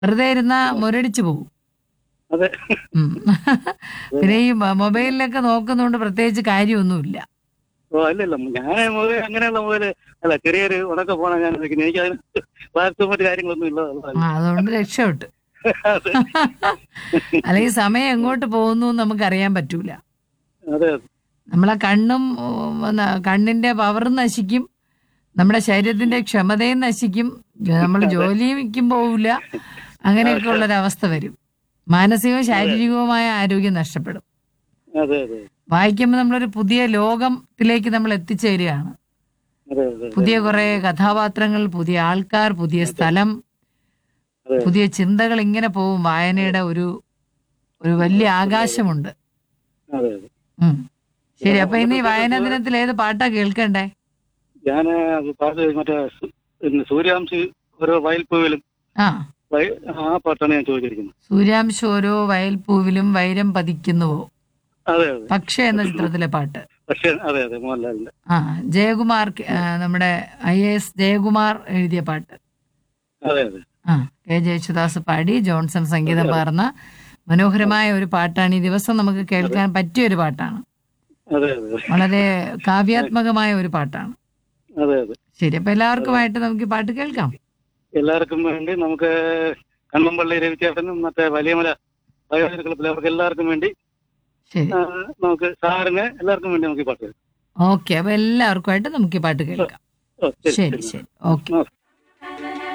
വെറുതെ ഇരുന്നാ മുരടിച്ചു പോകും അതെ ഉം. പിന്നെ ഈ മൊ- മൊബൈലിലൊക്കെ നോക്കുന്നതുകൊണ്ട് പ്രത്യേകിച്ച് കാര്യമൊന്നുമില്ല ഓ അല്ലല്ല ഞാൻ മുതൽ അങ്ങനെയുള്ള മുതൽ അല്ല ചെറിയൊരു ഉണക്ക പോണ ഞാൻ നിൽക്കുന്നത് എനിക്ക് അതിന് വാർത്ത മറ്റു കാര്യങ്ങളൊന്നും ഇല്ല ആ, അതുകൊണ്ട് രക്ഷപ്പെട്ടു അതെ അല്ലെങ്കിൽ സമയം എങ്ങോട്ട് പോകുന്നു എന്ന് നമുക്കറിയാൻ പറ്റൂല അതെ നമ്മളെ കണ്ണും ഉം, ന- കണ്ണിന്റെ പവർ നശിക്കും നമ്മുടെ ശരീരത്തിന്റെ ക്ഷമതയും നശിക്കും നമ്മൾ ജോലിക്കും പോവില്ല അങ്ങനെയൊക്കെ ഉള്ളൊരവസ്ഥ വരും മാനസികവും ശാരീരികവുമായ ആരോഗ്യം നഷ്ടപ്പെടും അതെ അതെ വായിക്കുമ്പോൾ നമ്മളൊരു പുതിയ ലോകത്തിലേക്ക് നമ്മൾ എത്തിച്ചേരുകയാണ് അതെ അതെ പുതിയ കുറെ കഥാപാത്രങ്ങൾ പുതിയ ആൾക്കാർ പുതിയ സ്ഥലം അതെ. പുതിയ ചിന്തകൾ ഇങ്ങനെ പോവും വായനയുടെ ഒരു ഒരു വലിയ ആകാശമുണ്ട് അതെ അതെ ഉം. ശരി അപ്പൊ ഇനി വായനാ ദിനത്തിൽ ഏത് പാട്ടാ കേൾക്കണ്ടേ ഞാൻ പാട്ട് മറ്റേ സു- പിന്നെ സൂര്യാംശി ഓരോ വയൽപ്പൂവിലും ആ വയ- ആ പാട്ടാണ് ഞാൻ ചോദിച്ചിരിക്കുന്നത് സൂര്യാംശം ഓരോ വയൽപ്പൂവിലും വൈരം പതിക്കുന്നുവോ അതെ അതെ പക്ഷേ എന്ന ചിത്രത്തിലെ പാട്ട് പക്ഷേ അതെ അതെ മോഹൻലാലിന്റെ ആ ജയകുമാർ ആ, നമ്മുടെ ഐ എസ് ജയകുമാർ എഴുതിയ പാട്ട് അതെ അതെ ആ കെ ജയേശുദാസ് പാടി ജോൺസൺ സംഗീതം പകർന്ന മനോഹരമായ ഒരു പാട്ടാണ് ഈ ദിവസം നമുക്ക് കേൾക്കാൻ പറ്റിയ ഒരു പാട്ടാണ് അതെ അതെ വളരെ കാവ്യാത്മകമായ ഒരു പാട്ടാണ് അതെ അതെ ശരി അപ്പൊ എല്ലാവർക്കുമായിട്ട് നമുക്ക് ഈ പാട്ട് കേൾക്കാം എല്ലാവർക്കും വേണ്ടി നമുക്ക് കണ്ണമ്പള്ളി രവിചേട്ടനും മറ്റേ വലിയമല വയോജന ക്ലബിലെ അവർക്ക് എല്ലാവർക്കും വേണ്ടി ശരി ആ, നമുക്ക് സാറിന് എല്ലാവർക്കും വേണ്ടി നമുക്ക് ഈ പാട്ട് കേൾക്കാം. ഓക്കെ അപ്പൊ എല്ലാവർക്കുമായിട്ട് നമുക്ക് ഈ പാട്ട് കേൾക്കാം ഓ, ശരി, ശരി ശരി. ശരി ഓക്കെ നമസ്കാരം